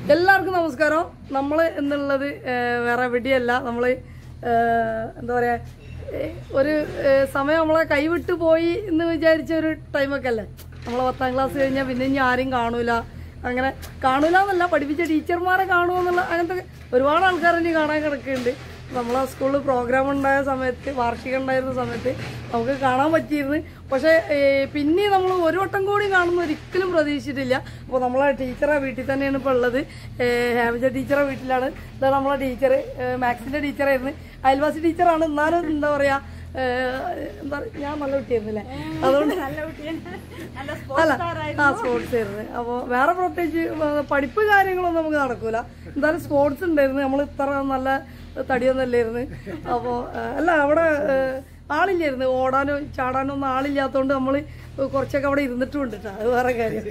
എല്ലാവർക്കും നമസ്കാരം നമ്മൾ എന്നുള്ളത് ഏഹ്, വേറെ എവിടെയല്ല നമ്മൾ എന്താ പറയാ ഏഹ്, ഒരു ഏഹ്, സമയം നമ്മളെ കൈവിട്ട് പോയി എന്ന് വിചാരിച്ച ഒരു ടൈമൊക്കെ അല്ലേ നമ്മളെ പത്താം ക്ലാസ് കഴിഞ്ഞാൽ പിന്നെ ഇനി ആരും കാണൂല അങ്ങനെ കാണൂല എന്നല്ല പഠിപ്പിച്ച ടീച്ചർമാരെ കാണുമെന്നുള്ള അങ്ങനത്തെ ഒരുപാട് ആൾക്കാർ ഇനി കാണാൻ കിടക്കുന്നുണ്ട് നമ്മളെ സ്കൂളിൽ പ്രോഗ്രാം ഉണ്ടായ സമയത്ത് വാർഷികം ഉണ്ടായിരുന്ന സമയത്ത് നമുക്ക് കാണാൻ പറ്റിയിരുന്നു പക്ഷേ ഏഹ്, പിന്നെ നമ്മൾ ഒരു വട്ടം കൂടി കാണുന്ന ഒരിക്കലും പ്രതീക്ഷിച്ചിട്ടില്ല അപ്പോൾ നമ്മളെ ടീച്ചറെ വീട്ടിൽ തന്നെയാണ് ഇപ്പോൾ ഉള്ളത് ഏഹ്, ഹേമജ ടീച്ചറെ വീട്ടിലാണ് ഇതാണ് നമ്മളെ ടീച്ചർ മാത്സിൻ്റെ ടീച്ചറായിരുന്നു അയൽവാസി ടീച്ചറാണ് എന്നാലും എന്താ പറയുക എന്താ ഞാൻ നല്ല കുട്ടിയായിരുന്നില്ലേ അതുകൊണ്ട് അല്ല ആ സ്പോർട്സ് ആയിരുന്നു അപ്പോൾ വേറെ പ്രത്യേകിച്ച് ഏഹ്, പഠിപ്പ് കാര്യങ്ങളൊന്നും നമുക്ക് നടക്കൂല എന്തായാലും സ്പോർട്സ് ഉണ്ടായിരുന്നു നമ്മൾ ഇത്ര നല്ല തടിയൊന്നും അല്ലായിരുന്നു അപ്പോൾ അല്ല അവിടെ ഏഹ്, ആളില്ലായിരുന്നു ഓടാനോ ചാടാനോ ഒന്നും ആളില്ലാത്തതുകൊണ്ട് നമ്മൾ കുറച്ചൊക്കെ അവിടെ ഇരുന്നിട്ടുണ്ട് ട്ടോ. അത് വേറെ കാര്യം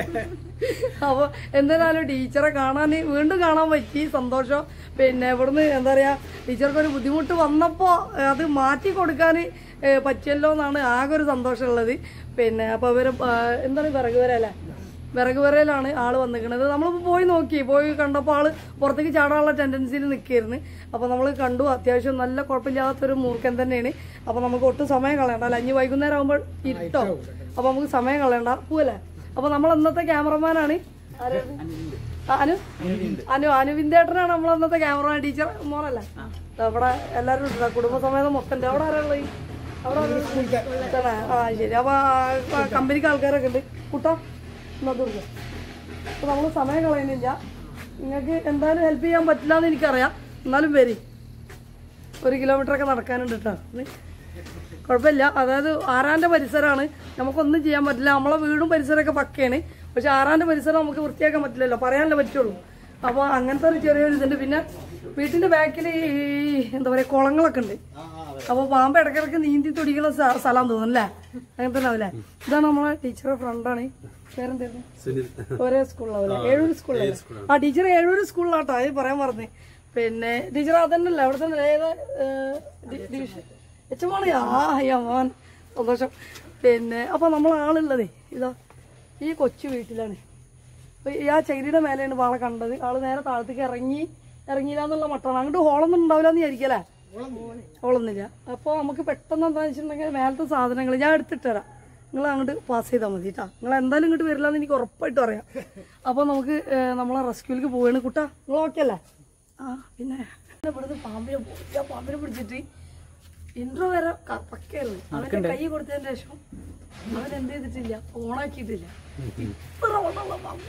അപ്പോൾ എന്തായാലും ടീച്ചറെ കാണാൻ വീണ്ടും കാണാൻ പറ്റി സന്തോഷം പിന്നെ ഇവിടുന്ന് എന്താ പറയുക ടീച്ചർക്ക് ഒരു ബുദ്ധിമുട്ട് വന്നപ്പോൾ അത് മാറ്റി കൊടുക്കാൻ ഏഹ്, പറ്റിയല്ലോ എന്നാണ് ആകെ ഒരു സന്തോഷമുള്ളത് പിന്നെ അപ്പോൾ ഇവർ എന്താണ് വിറക് വര അല്ലേ വിറക് വരയിലാണ് ആള് വന്നിരിക്കുന്നത് നമ്മളിപ്പോൾ പോയി നോക്കി പോയി കണ്ടപ്പോൾ ആള് പുറത്തേക്ക് ചാടാനുള്ള ടെൻഡൻസിയിൽ നിൽക്കുകയായിരുന്നു അപ്പോൾ നമ്മൾ കണ്ടു അത്യാവശ്യം നല്ല കുഴപ്പമില്ലാത്തൊരു മൂർഖൻ തന്നെയാണ് അപ്പോൾ നമുക്ക് ഒട്ടും സമയം കളയണ്ട അല്ല അഞ്ഞ് വൈകുന്നേരം ആകുമ്പോൾ ഇരുട്ടോ അപ്പോൾ നമുക്ക് സമയം കളയണ്ട പോവല്ലേ അപ്പോൾ നമ്മൾ ഇന്നത്തെ ക്യാമറമാനാണ് ആരാണ്? ആ, അനു അനു അനുവിന്റെ ഏട്ടനാണ് നമ്മൾ അന്നത്തെ ക്യാമറമാൻ ടീച്ചർ മോനല്ലേ അവിടെ എല്ലാവരും ഉണ്ട് കുടുംബസമേതം മൊത്തം ഉണ്ട് അവിടെ ആരാളുള്ളത് അവിടെ ആരാളുള്ളത്? തന്നെ? ആ ശരി അപ്പൊ ആ, കമ്പനിക്ക് ആൾക്കാരൊക്കെ ഉണ്ട് കുട്ടാ നദുർഗ അപ്പൊ നമ്മൾ സമയം കളയുന്നില്ല നിങ്ങൾക്ക് എന്തായാലും ഹെൽപ്പ് ചെയ്യാൻ പറ്റില്ല എന്ന് എനിക്കറിയാം എന്നാലും വരി ഒരു കിലോമീറ്റർ ഒക്കെ നടക്കാനുണ്ട് കേട്ടോ കുഴപ്പമില്ല അതായത് ആറാന്റെ പരിസരമാണ് നമുക്കൊന്നും ചെയ്യാൻ പറ്റില്ല നമ്മളെ വീടും പരിസരമൊക്കെ പക്കയാണ് പക്ഷെ ആറാന്റെ പരിസരം നമുക്ക് വൃത്തിയാക്കാൻ പറ്റില്ലല്ലോ പറയാനല്ലേ പറ്റുള്ളൂ അപ്പോൾ അങ്ങനത്തെ ഒരു ചെറിയൊരു ഇതുണ്ട് പിന്നെ വീട്ടിന്റെ ബാക്കിൽ ഈ എന്താ പറയുക കുളങ്ങളൊക്കെ ഉണ്ട് അപ്പോൾ പാമ്പ് ഇടയ്ക്കിടയ്ക്ക് നീന്തി തുടിക്കുന്ന സ്ഥ- സ്ഥലം തോന്നുന്നു അല്ലേ അങ്ങനെ തന്നെ ആവില്ലേ ഇതാണ് നമ്മളെ ടീച്ചറുടെ ഫ്രണ്ടാണ് പേരെന്തായിരുന്നു ഒരേ സ്കൂളിലാവില്ലേ ഏഴൂർ സ്കൂളിലല്ലേ ആ ടീച്ചർ ഏഴൂർ സ്കൂളിലാട്ടോ അത് പറയാൻ പറഞ്ഞു പിന്നെ ടീച്ചർ അതന്നല്ല അവിടെ തന്നെ ഏതാ ഏഹ്, ഡി- ഡിവിഷൻ എച്ചമാണ് ആ അയ്യാ മോൻ സന്തോഷം പിന്നെ അപ്പൊ നമ്മൾ ആളുള്ളതേ ഇതാ ഈ കൊച്ചു വീട്ടിലാണ് അപ്പൊ ഈ ആ ചകിരിയുടെ മേലെയാണ് ആളെ കണ്ടത് ആള് നേരെ താഴത്തേക്ക് ഇറങ്ങി ഇറങ്ങിയില്ല എന്നുള്ള മട്ടാണ് അങ്ങോട്ട് ഹോളൊന്നും ഉണ്ടാവില്ല എന്ന് വിചാരിക്കല്ലേ ഹോളൊന്നുമില്ല അപ്പോൾ നമുക്ക് പെട്ടെന്ന് എന്താണെന്ന് വെച്ചിട്ടുണ്ടെങ്കിൽ മേലത്തെ സാധനങ്ങൾ ഞാൻ എടുത്തിട്ട് തരാം നിങ്ങൾ അങ്ങോട്ട് പാസ് ചെയ്താൽ മതി കേട്ടോ നിങ്ങൾ എന്തായാലും ഇങ്ങോട്ട് വരില്ല എന്ന് എനിക്ക് ഉറപ്പായിട്ടും അറിയാം അപ്പോൾ നമുക്ക് ഏഹ്, നമ്മളെ റെസ്ക്യൂലേക്ക് പോവുകയാണ് കുട്ടാ നിങ്ങൾ ഓക്കെ അല്ലേ ആ പിന്നെ ഇവിടുന്ന് പാമ്പിനെ പോയി ആ പാമ്പിനെ പിടിച്ചിട്ട് ഇൻട്രോ വരെ ക- പക്കയായിരുന്നു അവന്റെ കൈ കൊടുത്തതിന് ശേഷം അവൻ എന്ത് ചെയ്തിട്ടില്ല ഓണാക്കിയിട്ടില്ല ഇത്ര ഓണമുള്ള പാമ്പ്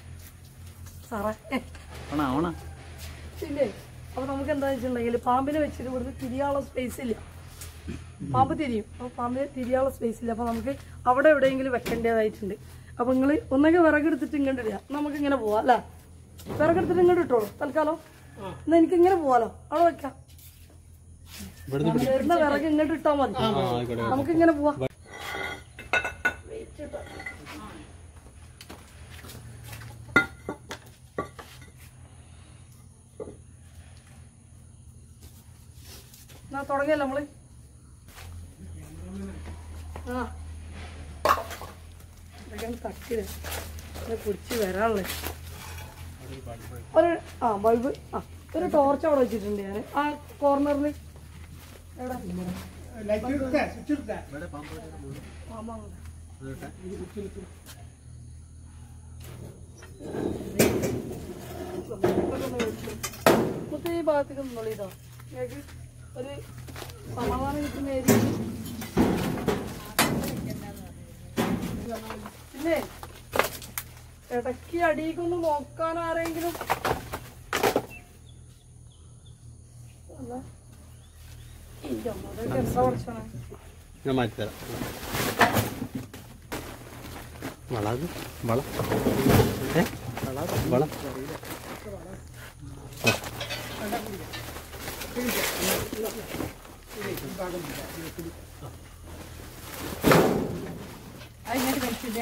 സാറേ ഓണാ ഓണാ ഇല്ലേ അപ്പൊ നമുക്ക് എന്താ വെച്ചിട്ടുണ്ടെങ്കിൽ പാമ്പിനെ വെച്ചിട്ട് ഇവിടുന്ന് തിരിയാനുള്ള സ്പേസ് ഇല്ല പാമ്പ് തിരിയും അപ്പൊ പാമ്പിന് തിരിയാനുള്ള സ്പേസ് ഇല്ല അപ്പൊ നമുക്ക് അവിടെ എവിടെയെങ്കിലും വെക്കേണ്ടതായിട്ടുണ്ട് അപ്പൊ നിങ്ങൾ ഒന്നൊക്കെ വിറകെടുത്തിട്ട് ഇങ്ങോട്ട് ഇടുക നമുക്ക് ഇങ്ങനെ പോവാം അല്ലേ വിറകെടുത്തിട്ട് ഇങ്ങോട്ട് ഇട്ടോളൂ തൽക്കാലം എന്നാ എനിക്ക് ഇങ്ങനെ പോവാലോ അവിടെ വെക്കാം വരുന്ന വിറക് ഇങ്ങോട്ട് ഇട്ടാ മതി നമുക്ക് ഇങ്ങനെ പോവാം എന്നാ തുടങ്ങിയല്ലോ നമ്മള് ആ ഇതൊക്കെയാണ് തട്ടിയത് ഇത് പിടിച്ച് വരാനുള്ളത് ഒരു ആ ബൾബ് ആ ഒരു ടോർച്ച് അവിടെ വെച്ചിട്ടുണ്ട് ഞാൻ ആ കോർണറിൽ എവിടെ പാമ്പാണ്. മൊത്തം ഈ ഭാഗത്തേക്ക് നിന്നോളിട്ടോ നിങ്ങൾക്ക് ഒരു സമാധാനം കിട്ടുന്ന ഏരിയ പിന്നെ ഇടയ്ക്ക് അടിയിക്കൊന്ന് നോക്കാൻ ആരെങ്കിലും അല്ല. ഇല്ല, അതൊക്കെ എത്ര വർഷമാണ് ഞാൻ മാറ്റിത്തരാം വള അത് വള ഏ വള അതിനകത്ത് കഴിച്ചില്ല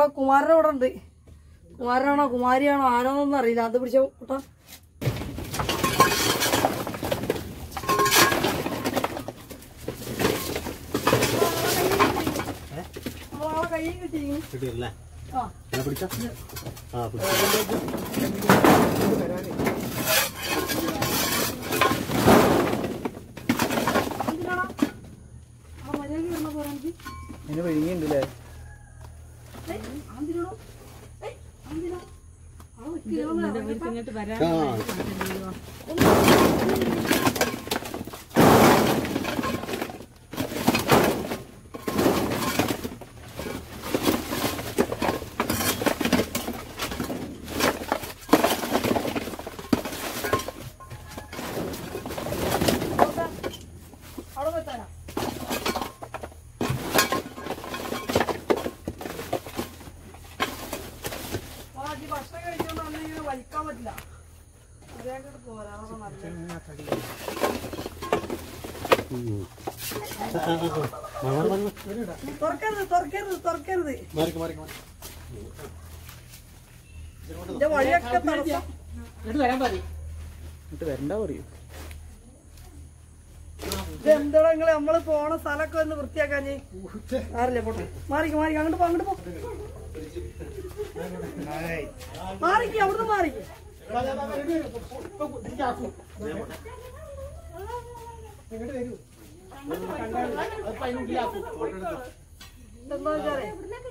കുമാരൻ ഇവിടെ ഉണ്ട് കുമാരനാണോ കുമാരിയാണോ ആരാന്നൊന്നും അറിയില്ല അത് പിടിച്ചോ കൂട്ടാ നമ്മളാളെ കയ്യിൽ കിട്ടിയിരിക്കുന്നു കിട്ടിയല്ലേ ആ എന്നെ പിടിച്ച ആ പിടിച്ചു എന്തിനാടാ ആ മര്യാദ വരണ പോലെ എനിക്ക് അതിന് വിഴുങ്ങിണ്ടല്ലേ ഏയ്, ആന്തിനാടോ? ഏയ്, ആന്തിനാ? ആ നിൽക്കില്ല ആ അവിടെ വെച്ചാ ഭക്ഷണം കഴിച്ചോണ്ട് ഇങ്ങനെ വലിക്കാൻ പറ്റില്ല അതേങ്ങോട്ട് പോരാ അതൊക്കെ നല്ലത് ഉം. ആ, ആ, ആ, ആ. മാറി, മാറി, മാറി. തുറക്കരുത് തുറക്കരുത് തുറക്കരുത് മാറിക്ക്, മാറിക്ക്, മാറി. എന്റെ വഴിയൊക്കെ തടസ്സം എന്നിട്ട് വരണ്ട പറയൂ ഇതെന്താ നിങ്ങള് നമ്മള് പോണ സ്ഥലമൊക്കെ ഒന്ന് വൃത്തിയാക്കാഞ്ഞ് ആറില്ലേ പോട്ടെ മാറിക്ക് മാറിക്ക് അങ്ങോട്ട് പോ അങ്ങോട്ട് പോ മാറിക്ക് അവിടുന്ന് മാറിക്ക് എന്താ വെച്ചാലേ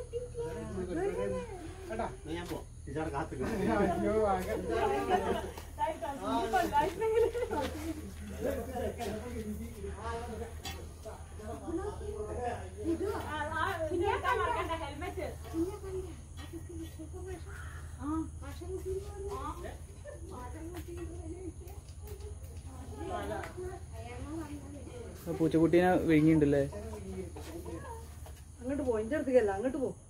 നീ ഞാൻ പോ. ഇച്ചാടെ കാത്ത് നിൽക്ക്. ആ പൂച്ചക്കുട്ടീനെ വിഴുങ്ങിണ്ടല്ലേ അങ്ങോട്ട് പോ എന്റെ അടുത്തേക്കല്ല അങ്ങോട്ട് പോ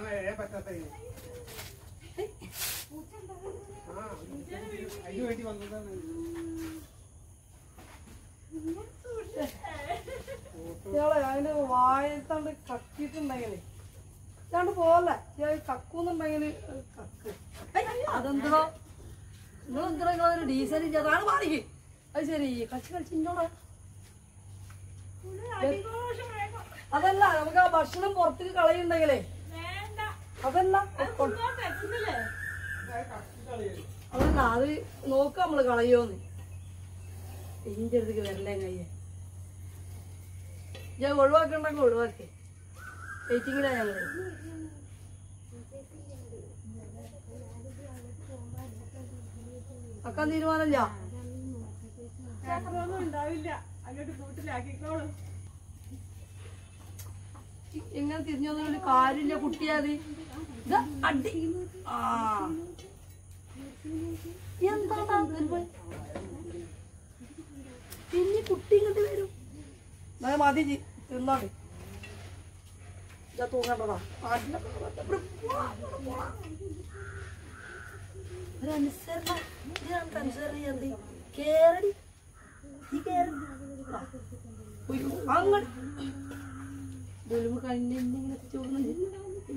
ഇയാളെ അതിന്റെ വായത്തണ്ട് കക്കിയിട്ടുണ്ടെങ്കില് ഇതാണ്ട് പോവല്ലേ ഇയാൾ കക്കൂന്നുണ്ടെങ്കില് അത് കക്ക് ഏയ്, അതെന്തിനോ നിങ്ങൾ എന്തിനാ നിങ്ങളൊരു ഡീസൽ ഇല്ല അതാണ് മാറിക്ക് അത് ശരി കളിച്ച് കളിച്ച് ഇന്നോടാ അതല്ല നമുക്ക് ആ ഭക്ഷണം പുറത്തേക്ക് കളയുണ്ടെങ്കിലേ അതല്ല കൊ- അതല്ല അത് നോക്ക നമ്മള് കളയോന്ന് ഇന്റെ അടുത്തേക്ക് വരല്ലേ കയ്യെ ഞാൻ ഒഴിവാക്കണ്ടെങ്കിൽ ഒഴിവാക്കി വെയിറ്റിങ്ങിലാ ഞങ്ങള് അക്കാൻ തീരുമാനമില്ല ഇ- ഇങ്ങനെ തിരിഞ്ഞൊന്നും ഒരു കാര്യമില്ല കുട്ടിയാത് ഇത് അടി ആ എന്താ പിന്നെ കുട്ടി ഇങ്ങോട്ട് വരും എന്നാ മതി ജി തിന്നോട് ഇതാ തൂങ്ങണ്ടതാ ഒരു അനുസരണ ഇതിനാണ് അനുസരണ എന്ത് കേറടി ഈ കേറി അങ്ങോട്ട് വെളുമ്പ് കഴിഞ്ഞ എന്തെങ്കിലും ചോദിക്കുന്നുണ്ട്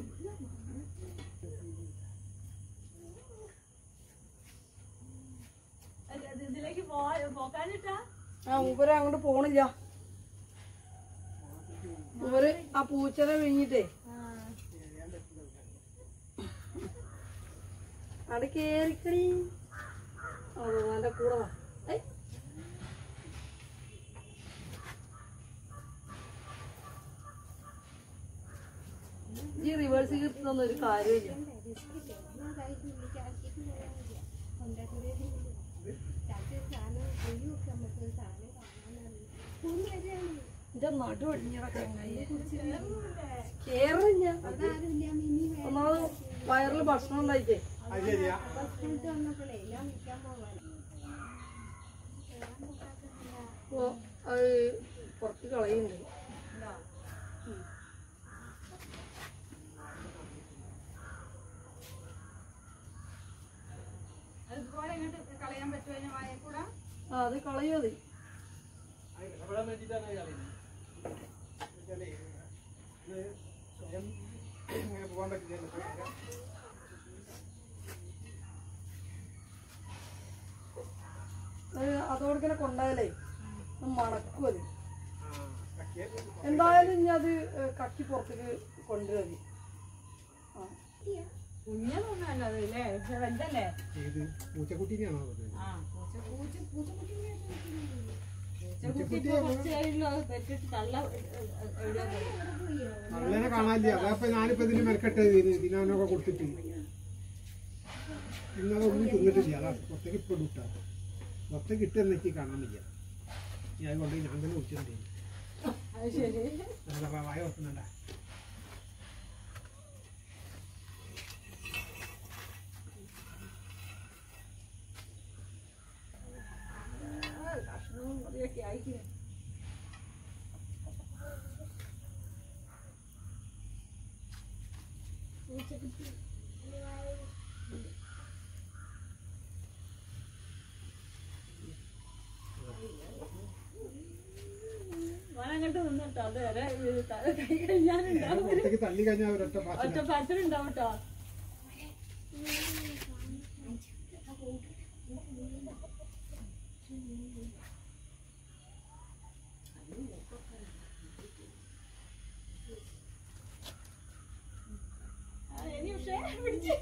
ആ മൂപ്പര് അങ്ങോട്ട് പോണില്ല മൂപ്പര് ആ പൂച്ചനെ വിഴിഞ്ഞിട്ടേ അവിടെ കേറിക്കടി അതോ എന്റെ കൂടെ വാ ഏയ്. ഈ റിവേഴ്സ് കിട്ടുന്ന ഒരു കാര്യമില്ല എന്റെ നടു ഒടിഞ്ഞതൊക്കെ കേറില്ല ഒന്നാമത് വയറിൽ ഭക്ഷണം ഉണ്ടായിട്ടേ അപ്പൊ അത് പുറത്ത് കളയുന്നുണ്ട് ആ അത് കളയോ അത് അതോടെ കൊണ്ടായാലേ മണക്കും അത് എന്തായാലും ഇനി അത് ഏ, കക്കി പുറത്തേക്ക് കൊണ്ടുവരും ആ കുഞ്ഞതൊന്നുമല്ല അത് ഇല്ലേ പക്ഷെ വലുതല്ലേ ഏത് പൂച്ചക്കുട്ടീനെയാണോ പറഞ്ഞത് ആ പൂച്ച പൂച്ച പൂച്ചക്കുട്ടി പൂച്ചക്കുട്ടി ഇപ്പൊ കുറച്ച് കഴിഞ്ഞു അത് പെറ്റിട്ട് തള്ള എവിടെയാ പോയി അങ്ങനെ കാണാനില്ല അതപ്പോ ഞാനിപ്പോ ഇതിന് മെനക്കെട്ട് ഇതിനൊക്കെ കൊടുത്തിട്ട് നിങ്ങളൊന്നും തിന്നിട്ടില്ല അതാ പുറത്തേക്ക് ഇപ്പൊ ഇട്ടാ പുറത്തേക്ക് ഇട്ട് എനിക്ക് കാണാൻ വയ്യ ഞാൻ കൊണ്ട് ഞാൻ തന്നെ കുടിച്ചിട്ടുണ്ട് അത് ശരി അതാ വായ ഓർക്കുന്നുണ്ട കഷ്ണവും കറിയൊക്കെ ആയിക്കും അങ്ങോട്ട് നിന്നിട്ടോ അത് വരെ ഇത് തല കൈ കഴിഞ്ഞാലുണ്ടാവും പുറത്തേക്ക് തള്ളി കഴിഞ്ഞാൽ ഒരൊറ്റ ഒറ്റ പാച്ചില്ല പരത്തിലുണ്ടാവും കേട്ടോ ഇനി പക്ഷേ പിടിച്ച്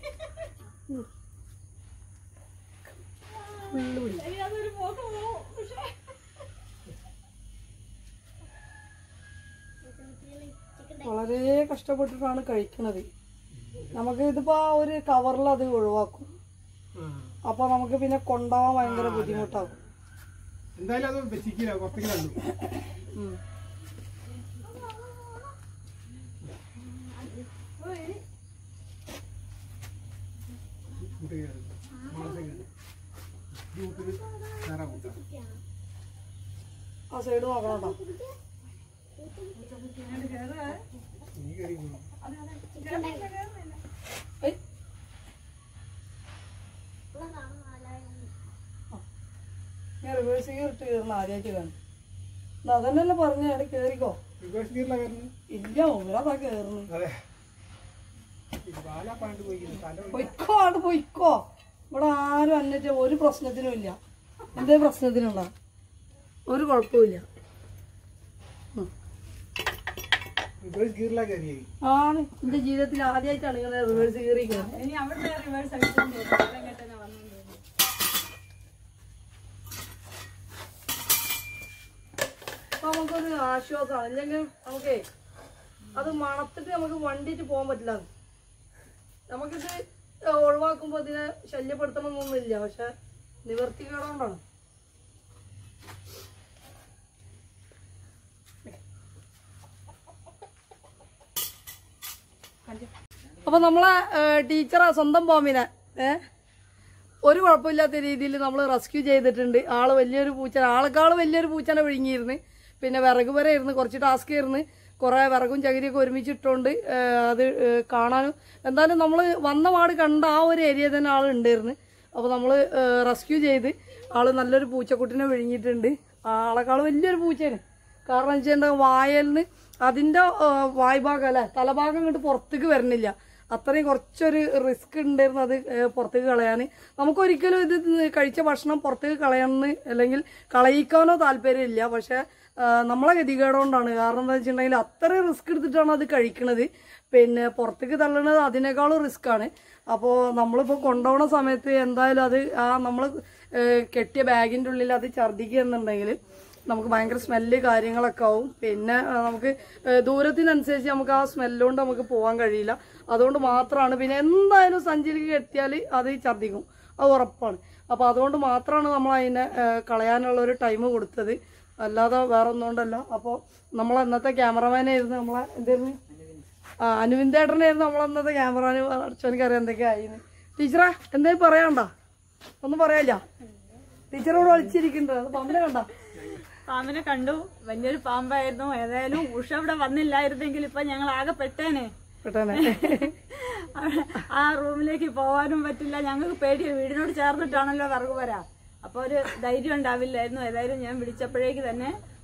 ഇനി അതൊരു പോക്ക് പോവും പക്ഷേ വളരെ കഷ്ടപ്പെട്ടിട്ടാണ് കഴിക്കുന്നത് നമുക്ക് ഇതിപ്പോ ആ ഒരു കവറിൽ അത് ഒഴിവാക്കും അപ്പൊ നമുക്ക് പിന്നെ കൊണ്ടുപോകാൻ ഭയങ്കര ബുദ്ധിമുട്ടാകും എന്തായാലും അത് വെച്ചിക്കില്ല പുറത്തേക്ക് തള്ളു ഉം. കൂട്ടുകാർ മാനസിക ഗ്രൂപ്പിൽ കയറാൻ കൂട്ടാം ആ സൈഡ് നോക്കണം കേട്ടോ നീ കയറി പോകണം ഏയ്. ഞാൻ റിവേഴ്സ് ഗിയർ ഇട്ട് കയറുന്ന ആദ്യമായിട്ട് കാണും എന്നാ അതന്നെയല്ലേ പറഞ്ഞ അവിടെ കേറിക്കോ റിവേഴ്സ് ഗിയറിലാണ് കയറുന്നത് ഇല്ല ഉമ്മരതാ കേറുന്നു അതെ ഇത് ബാലാ പാണ്ട് പോയി തല പൊയ്ക്കോ അവിടെ പൊയ്ക്കോ ഇവിടെ ആരും അന്നിട്ട് ഒരു പ്രശ്നത്തിനും ഇല്ല എന്തേ പ്രശ്നത്തിനുണ്ടോ ഒരു കുഴപ്പമില്ല റിവേഴ്സ് ഗിയറിലാണ് കയറിയത് ആണ് എന്റെ ജീവിതത്തിൽ ആദ്യമായിട്ടാണ് ഇങ്ങനെ റിവേഴ്സ് കയറി കയറുന്നത് ഇനി അവിടെ റിവേഴ്സ് അടിച്ചോണ്ട് വരും അതങ്ങനെ തന്നെ വന്നോണ്ട് അപ്പൊ നമുക്കൊരു ആശ്വാസമാണ് ഇല്ലെങ്കിൽ നമുക്കേ അത് മണത്തിട്ട് നമുക്ക് വണ്ടിയിട്ട് പോകാൻ പറ്റില്ല നമുക്കിത് ഒഴിവാക്കുമ്പോ ഇതിനെ ശല്യപ്പെടുത്തണമെന്നൊന്നുമില്ല പക്ഷെ നിവർത്തിക്കേടുകൊണ്ടാണ് അപ്പൊ നമ്മളെ ടീച്ചറെ സ്വന്തം പാമ്പിനെ ഏ ഒരു കുഴപ്പമില്ലാത്ത രീതിയിൽ നമ്മൾ റെസ്ക്യൂ ചെയ്തിട്ടുണ്ട് ആള് വലിയൊരു പൂച്ച ആളെക്കാൾ വലിയൊരു പൂച്ചനെ വിഴുങ്ങിയിരുന്നു പിന്നെ വിറക് വരെ ഇരുന്ന് കുറച്ച് ടാസ്ക് ഇരുന്ന് കുറേ വിറകും ചകിരിയൊക്കെ ഒരുമിച്ചിട്ടുകൊണ്ട് ഏ, അത് ഏ, കാണാനും എന്തായാലും നമ്മൾ വന്ന പാട് കണ്ട ആ ഒരു ഏരിയ തന്നെ ആൾ ഉണ്ടായിരുന്നു അപ്പോൾ നമ്മൾ റെസ്ക്യൂ ചെയ്ത് ആള് നല്ലൊരു പൂച്ചക്കുട്ടിനെ വിഴുങ്ങിയിട്ടുണ്ട് ആളെക്കാൾ വലിയൊരു പൂച്ചയാണ് കാരണം വെച്ചാൽ വായലിന് അതിൻ്റെ വായ്ഭാഗം അല്ലേ തലഭാഗം ഇങ്ങോട്ട് പുറത്തേക്ക് വരുന്നില്ല അത്രയും കുറച്ചൊരു റിസ്ക് ഉണ്ടായിരുന്നു അത് ഏഹ്, പുറത്തേക്ക് കളയാൻ നമുക്കൊരിക്കലും ഇത് കഴിച്ച ഭക്ഷണം പുറത്തേക്ക് കളയാമെന്ന് അല്ലെങ്കിൽ കളയിക്കാനോ താല്പര്യമില്ല പക്ഷെ ആ, നമ്മളെ ഗതികേട് കൊണ്ടാണ് കാരണം എന്താ വെച്ചിട്ടുണ്ടെങ്കിൽ അത്രയും റിസ്ക് എടുത്തിട്ടാണ് അത് കഴിക്കണത് പിന്നെ പുറത്തേക്ക് തള്ളുന്നത് അതിനേക്കാളും റിസ്ക് ആണ് അപ്പോൾ നമ്മളിപ്പോൾ കൊണ്ടുപോകുന്ന സമയത്ത് എന്തായാലും അത് ആ നമ്മൾ കെട്ടിയ ബാഗിൻ്റെ ഉള്ളിൽ അത് ഛർദ്ദിക്കുക എന്നുണ്ടെങ്കിൽ നമുക്ക് ഭയങ്കര സ്മെല്ല് കാര്യങ്ങളൊക്കെ ആവും പിന്നെ ആ, നമുക്ക് ഏ, ദൂരത്തിനനുസരിച്ച് നമുക്ക് ആ സ്മെല്ലുകൊണ്ട് നമുക്ക് പോകാൻ കഴിയില്ല അതുകൊണ്ട് മാത്രമാണ് പിന്നെ എന്തായാലും സഞ്ചരിക്ക് കെട്ടിയാൽ അത് ഛർദ്ദിക്കും അത് ഉറപ്പാണ് അപ്പോൾ അതുകൊണ്ട് മാത്രമാണ് നമ്മൾ അതിനെ ഏ, കളയാനുള്ള ഒരു ടൈം കൊടുത്തത് അല്ലാതെ വേറെ ഒന്നുകൊണ്ടല്ല അപ്പോൾ നമ്മൾ അന്നത്തെ ക്യാമറമാനായിരുന്നു നമ്മളെ എന്തായിരുന്നു ആ അനുവിന്ദേട്ടനായിരുന്നു നമ്മളന്നത്തെ ക്യാമറമാൻ അച്ഛനക്കറിയാം എന്തൊക്കെയായിരുന്നു ടീച്ചറെ എന്തെങ്കിലും പറയാണ്ട ഒന്നും പറയാല്ല ടീച്ചറോട് വിളിച്ചിരിക്കുന്നുണ്ട് അത് പമ്പിനെ കണ്ട പാമ്പിനെ കണ്ടു വലിയൊരു പാമ്പായിരുന്നു ഏതായാലും ഉഷ ഇവിടെ വന്നില്ലായിരുന്നെങ്കിൽ ഇപ്പൊ ഞങ്ങൾ ആകെ പെട്ടേനെ പെട്ടെന്ന് ആ റൂമിലേക്ക് പോവാനും പറ്റില്ല ഞങ്ങൾക്ക് പേടി വീടിനോട് ചേർന്നിട്ടാണല്ലോ വിറക് വരാ അപ്പൊ ഒരു ധൈര്യം ഉണ്ടാവില്ലായിരുന്നു ഏതായാലും ഞാൻ വിളിച്ചപ്പോഴേക്ക് തന്നെ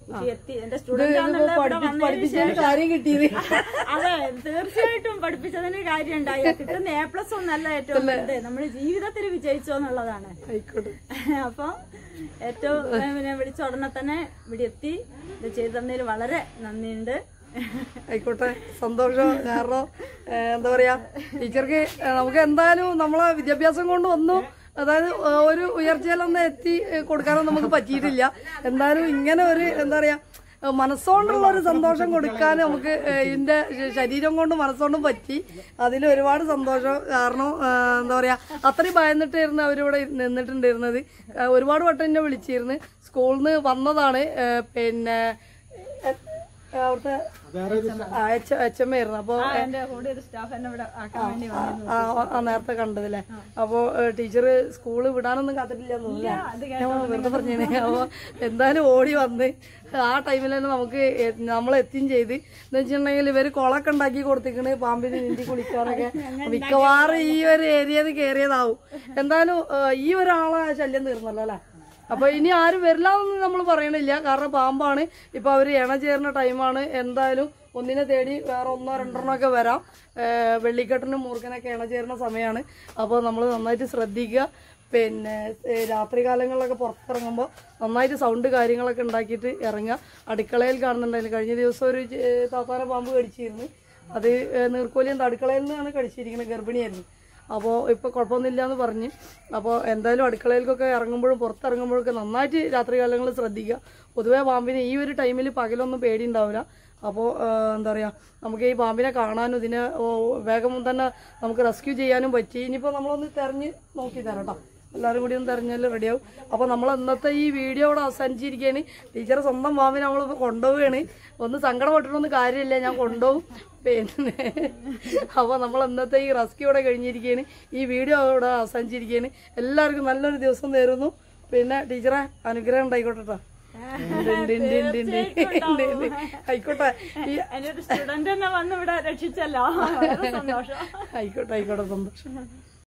കുട്ടി എത്തി എന്റെ ഇത് സ്റ്റുഡന്റ് ഇതിപ്പോ ആണെന്നുള്ള ഇവിടെ പഠിപ്പി- വന്നതിന് പഠിപ്പിച്ചതിന് കാര്യം കിട്ടിയത് അതെ തീർച്ചയായിട്ടും പഠിപ്പിച്ചതിന് കാര്യം ഉണ്ടായി കിട്ടുന്ന എ പ്ലസ് ഒന്നല്ല ഏറ്റവും വലുത് നമ്മുടെ ജീവിതത്തിൽ വിജയിച്ചു എന്നുള്ളതാണ് ആയിക്കോട്ടെ അപ്പൊ ഏറ്റവും ഏ, പിന്നെ വിളിച്ച ഉടനെ തന്നെ ഇവിടെ എത്തി ഇത് ചെയ്തു തന്നതിൽ വളരെ നന്ദിയുണ്ട് ആയിക്കോട്ടെ സന്തോഷം കാരണം ഏഹ്, എന്താ പറയാ ടീച്ചർക്ക് ഏഹ്, നമുക്ക് എന്തായാലും നമ്മളെ വിദ്യാഭ്യാസം കൊണ്ട് ഒന്നും അതായത് ഏഹ്, ഒരു ഉയർച്ചയിലൊന്നും എത്തി ഏഹ്, കൊടുക്കാനൊന്നും നമുക്ക് പറ്റിയിട്ടില്ല എന്തായാലും ഇങ്ങനെ ഒരു എന്താ പറയാ ഏഹ്, മനസ്സുകൊണ്ടുള്ള ഒരു സന്തോഷം കൊടുക്കാൻ നമുക്ക് ഏഹ്, ഇതിന്റെ ശ- ശരീരം കൊണ്ട് മനസ്സുകൊണ്ടും പറ്റി അതിൽ ഒരുപാട് സന്തോഷം കാരണം ഏഹ്, എന്താ പറയാ അത്രയും ഭയന്നിട്ടായിരുന്നു അവരിവിടെ നിന്നിട്ടുണ്ടായിരുന്നത് ഏഹ്, ഒരുപാട് വട്ടം എന്നെ വിളിച്ചിരുന്നു സ്കൂളിൽ നിന്ന് വന്നതാണ് ഏഹ്, പിന്നെ ഏഹ്, അവിടുത്തെ വേറെ ഒരു എച്ച് എം ആയിരുന്നു അപ്പൊ എന്റെ കൂടെ ഒരു സ്റ്റാഫ് എന്നെ ഇവിടെ ആക്കാൻ വേണ്ടി വന്നു ആ, ആ നേരത്തെ കണ്ടതല്ലേ അപ്പൊ ടീച്ചർ സ്കൂള് വിടാനൊന്നും കാത്തിട്ടില്ല ഞാൻ വെറുതെ പറഞ്ഞേ അപ്പൊ എന്തായാലും ഓടി വന്ന് ആ ടൈമിൽ തന്നെ നമുക്ക് എ- നമ്മൾ എത്തിയും ചെയ്ത് എന്ന് വെച്ചിട്ടുണ്ടെങ്കിൽ ഇവര് കുളമൊക്കെ ഉണ്ടാക്കി കൊടുത്തിക്കണ് പാമ്പിന് നീന്തി കുളിക്കാനൊക്കെ മിക്കവാറും ഈ ഒരു ഏരിയയിൽ കയറിയതാവും എന്തായാലും ഏ, ഈ ഒരാളെ ശല്യം തീർന്നല്ലോ അല്ലേ അപ്പൊ ഇനി ആരും വരില്ല എന്നൊന്നും നമ്മൾ പറയണില്ല കാരണം പാമ്പാണ് ഇപ്പൊ അവര് ഇണ ചേരുന്ന ടൈമാണ് എന്തായാലും ഒന്നിനെ തേടി വേറെ ഒന്നോ രണ്ടെണ്ണോ ഒക്കെ വരാം ഏഹ് വെള്ളിക്കെട്ടിനും മൂർഖനൊക്കെ ഇണ ചേരുന്ന സമയമാണ് അപ്പോൾ നമ്മൾ നന്നായിട്ട് ശ്രദ്ധിക്കുക പിന്നെ ഏഹ് രാത്രി കാലങ്ങളിലൊക്കെ പുറത്തിറങ്ങുമ്പോൾ നന്നായിട്ട് സൗണ്ട് കാര്യങ്ങളൊക്കെ ഉണ്ടാക്കിയിട്ട് ഇറങ്ങുക അടുക്കളയിൽ കാണുന്നുണ്ടായിരുന്നു കഴിഞ്ഞ ദിവസം ഒരു ഏഹ് താത്താന പാമ്പ് കടിച്ചിരുന്നു അത് ഏഹ് നീർക്കോലിയും അടുക്കളയിൽ നിന്നാണ് കടിച്ചിരിക്കുന്നത് ഗർഭിണിയായിരുന്നു അപ്പോൾ ഇപ്പോൾ കുഴപ്പമൊന്നുമില്ല എന്ന് പറഞ്ഞ് അപ്പോൾ എന്തായാലും അടുക്കളയിലേക്കൊക്കെ ഇറങ്ങുമ്പോഴും പുറത്തിറങ്ങുമ്പോഴൊക്കെ നന്നായിട്ട് രാത്രി കാലങ്ങളിൽ ശ്രദ്ധിക്കുക പൊതുവേ പാമ്പിന് ഈ ഒരു ടൈമിൽ പകലൊന്നും പേടിയുണ്ടാവില്ല അപ്പോൾ എന്താ പറയുക നമുക്ക് ഈ പാമ്പിനെ കാണാനും ഇതിനെ ഓ, വേഗം തന്നെ നമുക്ക് റെസ്ക്യൂ ചെയ്യാനും പറ്റി ഇനിയിപ്പോൾ നമ്മളൊന്ന് തെരഞ്ഞ് നോക്കി തരാം കേട്ടോ എല്ലാവരും കൂടി ഒന്ന് തെരഞ്ഞാൽ റെഡിയാവും അപ്പോൾ നമ്മൾ ഇന്നത്തെ ഈ വീഡിയോ ഇവിടെ അവസാനിച്ചിരിക്കുകയാണ് ടീച്ചറെ സ്വന്തം പാമ്പിനെ നമ്മൾ കൊണ്ടുപോവുകയാണ് ഒന്ന് സങ്കടപ്പെട്ടിട്ടൊന്നും കാര്യമില്ല ഞാൻ കൊണ്ടുപോകും പിന്നെ അപ്പോൾ നമ്മൾ ഇന്നത്തെ ഈ റെസ്ക്യൂ ഇവിടെ കഴിഞ്ഞിരിക്കുകയാണ് ഈ വീഡിയോ ഇവിടെ അവസാനിച്ചിരിക്കുകയാണ് എല്ലാവർക്കും നല്ലൊരു ദിവസം നേരുന്നു പിന്നെ ടീച്ചറെ അനുഗ്രഹം ഉണ്ടായിക്കോട്ടെ ട്ടോ. ഉണ്ട്, ഉണ്ട്, ഉണ്ട്, ഉണ്ട്, ഉണ്ട്. ഉണ്ട്, ഉണ്ട്. ആയിക്കോട്ടെ ഈ എന്റെ ഒരു സ്റ്റുഡന്റ് തന്നെ വന്ന് ഇവിടെ രക്ഷിച്ചല്ലോ വളരെ സന്തോഷം ആയിക്കോട്ടെ ആയിക്കോട്ടെ സന്തോഷം